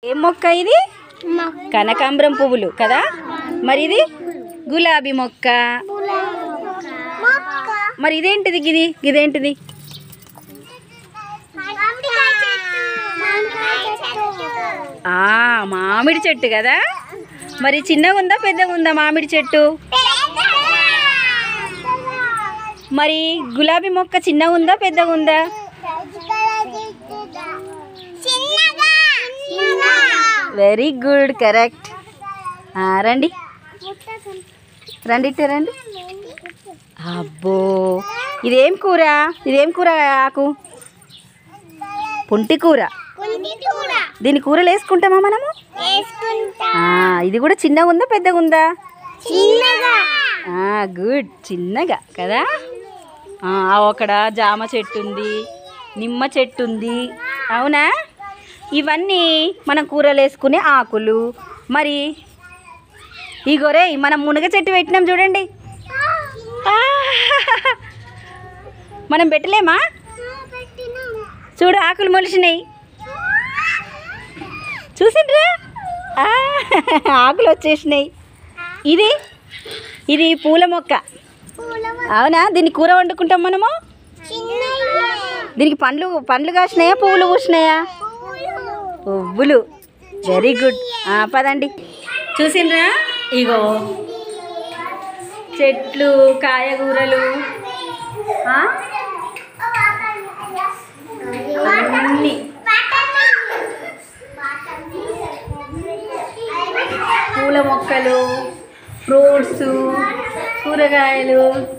ఏం మొక్క ఇది కనకాంబరం పువ్వులు కదా మరి ఇది గులాబీ మొక్క మరి ఇదేంటిది గిది ఇదేంటిది ఆ మామిడి చెట్టు కదా మరి చిన్నగా ఉందా పెద్దగా ఉందా మామిడి చెట్టు మరి గులాబీ మొక్క చిన్నగా ఉందా పెద్దగా ఉందా వెరీ గుడ్ కరెక్ట్ రండి రండి ఇట్టే రండి అబ్బో ఇదేం కూర ఇదేం కూర ఆకు పుంటి కూర దీని కూరలు వేసుకుంటామా మనము ఆ, ఇది కూడా చిన్నగా ఉందా పెద్దగా ఉందా గుడ్ చిన్నగా కదా ఆ, అక్కడ జామ చెట్టు ఉంది నిమ్మ చెట్టు ఉంది అవునా ఇవన్నీ మనం కూరలు వేసుకునే ఆకులు మరి ఇగోరే మనం మునగ చెట్టు పెట్టినాం చూడండి ఆ, మనం పెట్టలేమా చూడు ఆకులు మొలిచినాయి చూసిండ్రా ఆ, ఆకులు వచ్చేసినాయి ఇది ఇది పూల మొక్క అవునా దీన్ని కూర వండుకుంటాం మనము దీనికి పండ్లు పండ్లు కాసినాయా పువ్వులు పూసినాయా పువ్వులు వెరీ గుడ్ పదండి చూసిండ్రా ఇగో చెట్లు కాయగూరలు ఆ? అన్నీ పూల మొక్కలు ఫ్రూట్స్ కూరగాయలు